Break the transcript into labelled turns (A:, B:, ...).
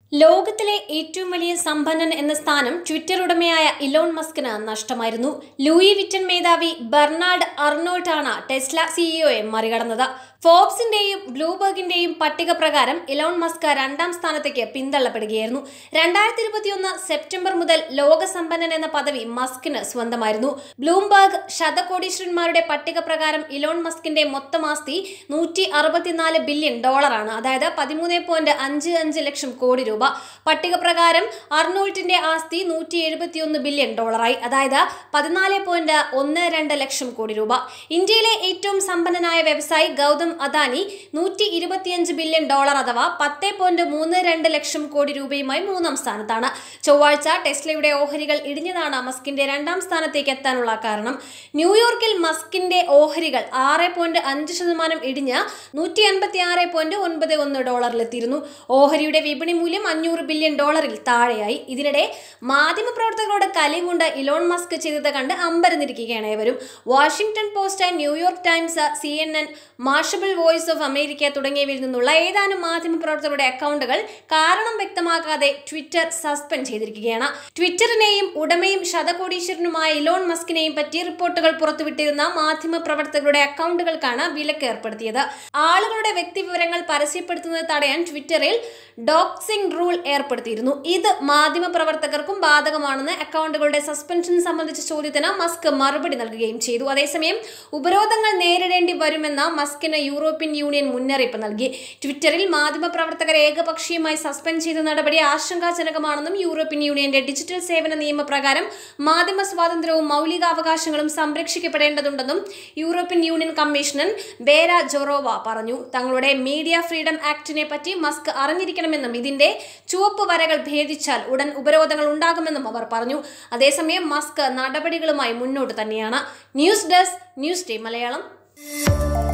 A: ലോകത്തിലെ ഏറ്റവും വലിയ സമ്പന്നൻ എന്ന സ്ഥാനം ട്വിറ്റർ ഉടമയായ ഇലോൺ മസ്കിന് നഷ്ടമായിരുന്നു ലൂയി വിറ്റൻ മേധാവി ബെർണാൾഡ് അർണോൾട്ടാണ് ടെസ്ല സിഇഒയെ മറികടന്നത് ഫോബ്സിന്റെയും ബ്ലൂബർഗിന്റെയും പട്ടിക പ്രകാരം ഇലോൺ മസ്ക് രണ്ടാം സ്ഥാനത്തേക്ക് പിന്തള്ളപ്പെടുകയായിരുന്നു രണ്ടായിരത്തി ഇരുപത്തിയൊന്ന് സെപ്റ്റംബർ മുതൽ ലോകസമ്പന്നൻ എന്ന പദവി മസ്കിന് സ്വന്തമായിരുന്നു ബ്ലൂംബർഗ് ശതകോടീശ്വരന്മാരുടെ പട്ടിക പ്രകാരം ഇലോൺ മസ്കിന്റെ മൊത്തം ആസ്തി നൂറ്റി അറുപത്തിനാല് ബില്യൺ ഡോളറാണ് അതായത് പതിമൂന്ന് പോയിന്റ് അഞ്ച് അഞ്ച് ലക്ഷം കോടി രൂപ പട്ടിക പ്രകാരം അർണോൾട്ടിന്റെ ആസ്തി നൂറ്റി എഴുപത്തിയൊന്ന് ബില്യൺ ഡോളറായി അതായത് പതിനാല് പോയിന്റ് ഒന്ന് രണ്ട് ലക്ഷം കോടി രൂപ ഇന്ത്യയിലെ ഏറ്റവും സമ്പന്നനായ വ്യവസായി ഗൗതം അദാനി നൂറ്റി ഇരുപത്തിയഞ്ച് ബില്യൺ ഡോളർ അഥവാ പത്ത് പോയിന്റ് മൂന്ന് രണ്ട് ലക്ഷം കോടി രൂപയുമായി മൂന്നാം സ്ഥാനത്താണ് ചൊവ്വാഴ്ച ടെസ്ലയുടെ ഓഹരികൾ ഇടിഞ്ഞതാണ് മസ്കിന്റെ രണ്ടാം സ്ഥാനത്തേക്ക് എത്താനുള്ള കാരണം ന്യൂയോർക്കിൽ മസ്കിന്റെ ഓഹരികൾ ആറ് പോയിന്റ് അഞ്ച് ശതമാനം ഇടിഞ്ഞ് നൂറ്റി അൻപത്തി ആറ് പോയിന്റ് ഒൻപത് ഒന്ന് ഡോളറിലെത്തിയിരുന്നു ഓഹരിയുടെ വിപണി മൂല്യം അഞ്ഞൂറ് ബില്യൺ ഡോളറിൽ താഴെയായി ഇതിനിടെ മാധ്യമപ്രവർത്തകരോട് കലിയും കൊണ്ട് ഇലോൺ മസ്ക് ചെയ്തത് കണ്ട് അമ്പരന്നിരിക്കുകയാണ് ഏവരും Washington Post New York Times C N N Mashable Voice of America തുടങ്ങിയവയിൽ നിന്നുള്ള ഏതാനും മാധ്യമപ്രവർത്തകരുടെ അക്കൗണ്ടുകൾ കാരണം വ്യക്തമാക്കാതെ ട്വിറ്റർ സസ്പെൻഡ് ചെയ്തിരിക്കുകയാണ് ട്വിറ്ററിനെയും ഉടമയും ശതകോടീശ്വരനുമായ ഇലോൺ മസ്കിനെയും പറ്റി റിപ്പോർട്ടുകൾ പുറത്തുവിട്ടിരുന്ന മാധ്യമപ്രവർത്തകരുടെ അക്കൗണ്ടുകൾക്കാണ് വിലക്ക് ഏർപ്പെടുത്തിയത് ആളുകളുടെ വ്യക്തിവിവരങ്ങൾ പരസ്യപ്പെടുത്തുന്നത് തടയാൻ ട്വിറ്ററിൽ ഡോക്സിംഗ് റൂൾ ഏർപ്പെടുത്തിയിരുന്നു ഇത് മാധ്യമപ്രവർത്തകർക്കും ബാധകമാണെന്ന് അക്കൗണ്ടുകളുടെ സസ്പെൻഷൻ സംബന്ധിച്ച ചോദ്യത്തിന് മസ്ക് മറുപടി നൽകുകയും ചെയ്തു അതേസമയം ഉപരോധങ്ങൾ നേരിടേണ്ടി വരുമെന്ന മസ്കിന് യൂറോപ്യൻ യൂണിയൻ മുന്നറിയിപ്പ് നൽകി ട്വിറ്ററിൽ മാധ്യമപ്രവർത്തകരെ ഏകപക്ഷീയമായി സസ്പെൻഡ് ചെയ്ത നടപടി ആശങ്കാജനകമാണെന്നും യൂറോപ്യൻ യൂണിയന്റെ ഡിജിറ്റൽ സേവന നിയമപ്രകാരം മാധ്യമ സ്വാതന്ത്ര്യവും മൗലികാവകാശങ്ങളും സംരക്ഷിക്കപ്പെടേണ്ടതുണ്ടെന്നും European Union commissioner Vera Jourova പറഞ്ഞു തങ്ങളുടെ മീഡിയ ഫ്രീഡം ആക്ടിനെ പറ്റി മസ്ക് അറിഞ്ഞിരിക്കണമെന്നും ഇതിന്റെ ചുവപ്പ് വരകൾ ഭേദിച്ചാൽ ഉടൻ ഉപരോധങ്ങൾ ഉണ്ടാകുമെന്നും അവർ പറഞ്ഞു അതേസമയം മസ്ക് നടപടികളുമായി മുന്നോട്ട് തന്നെയാണ് news desk news day Malayalam